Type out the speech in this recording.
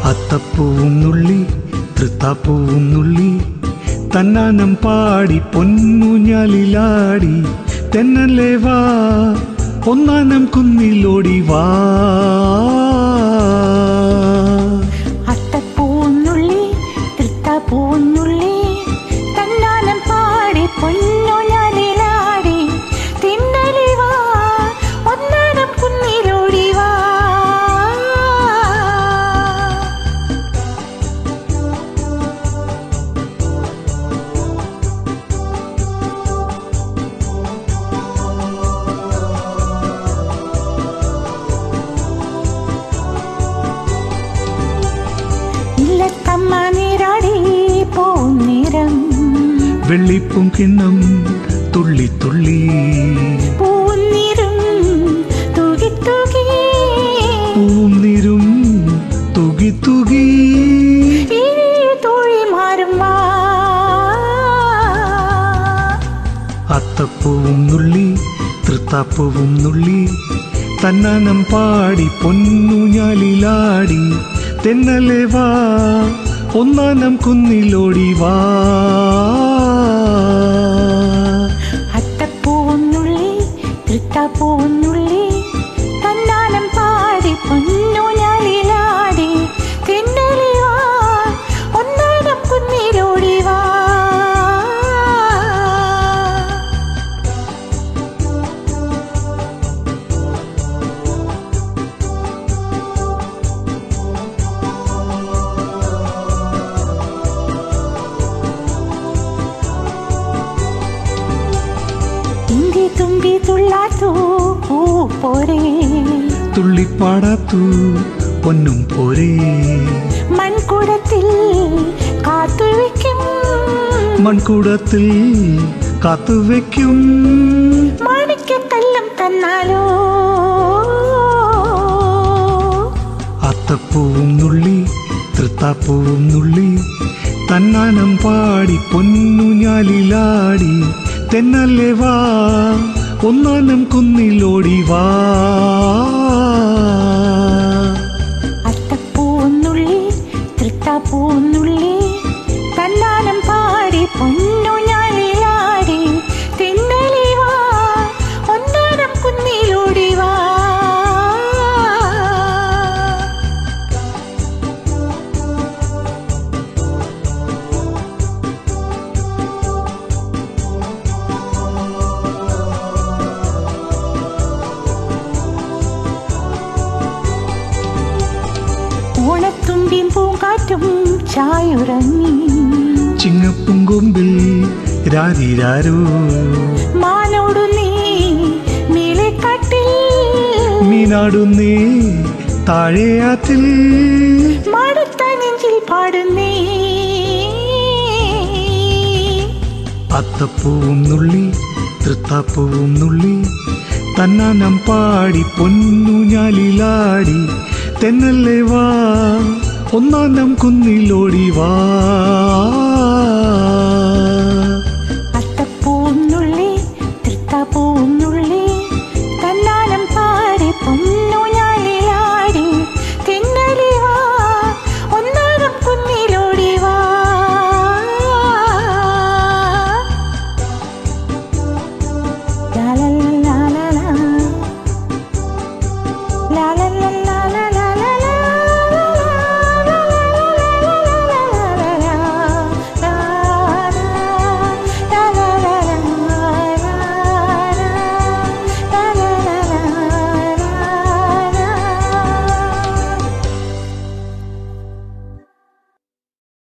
അത്തപ്പൂവും നുള്ളി തൃത്താപ്പൂവും നുള്ളി തന്നാനം പാടി പൊന്നുഞ്ഞാലിലാടി തെന്നല്ലേ വാ ഒന്നാനം കുന്നിലോടി വാ അത്തപ്പൂന്നുള്ളി തൃത്തപ്പൂന്നുള്ളി തന്നാനം പാടി പൊന്നു ഞാനിലാടി തിന്നലി വാ ഒന്നാനം കുന്നിലോടി വാ ഇല്ലത്തമ്മ നീരാടി പോന്നേരം വെള്ളിപ്പും കിണ്ണം തുള്ളി തുള്ളി പൂന്നീരും തുകി തുകി പൂന്നിരും തുകി തുകി ഈ തോഴിമാരും വാ അത്തപ്പൂവും നുള്ളി തൃത്താപ്പൂവും നുള്ളി തന്നാനം പാടി പൊന്നുഞ്ഞാലിലാടി തെന്നലെ വാ ഒന്നാനം കുന്നിലോടി വാ അത്തപ്പൂവുന്നുള്ളി തൃത്തപ്പൂവുന്നുള്ളി തന്നാനം പാടി പൊന്നു ഞാലിലാടി തിന്നലി വാ ഒന്നാനം കുന്നിലോടി വാ ഇന്ത്യ തുമ്പി തുള്ളാത്തു പൂ പോരേ തുള്ളിപ്പാടാത്തു പൊന്നും പോരേ മൺകുടത്തിൽ കാത്തുവെക്കും മൺകൂടത്തിൽ കാത്തുവെക്കും മാണിക്കക്കല്ലും തന്നാലോ അത്തപ്പൂവും നുള്ളി തൃത്താപ്പൂവും നുള്ളി തന്നാനം പാടി പൊന്നുഞ്ഞാലിലാടി തെന്നല്ലേ വാ ഒന്നാനം കുന്നിലോടി വാ അത്തപ്പൂന്നുള്ളി തൃത്തപ്പൂന്നുള്ളി തന്നാനം പാടി പൊന്നു ഞാലിലാടി തിന്നലി വാ ഒന്നാനം കുന്നിലോടി വാ ഓണത്തുമ്പിയും പൂങ്കാറ്റും ചായുറങ്ങി ചിങ്ങപ്പുങ്കൊമ്പിൽ രാരിരാരോ മാനോടു നീ മേലെ കാട്ടിൽ മീനാടുന്നേ താഴെയാറ്റിൽ മടുത്ത നെഞ്ചിൽ പാടുന്നേ അത്തപ്പൂവും നുള്ളി തൃത്താപ്പൂവും നുള്ളി തന്നാനം പാടി പൊന്നുഞ്ഞാലിലാടി തെന്നല്ലേ വാ ഒന്നാനം കുന്നിലോടി വാ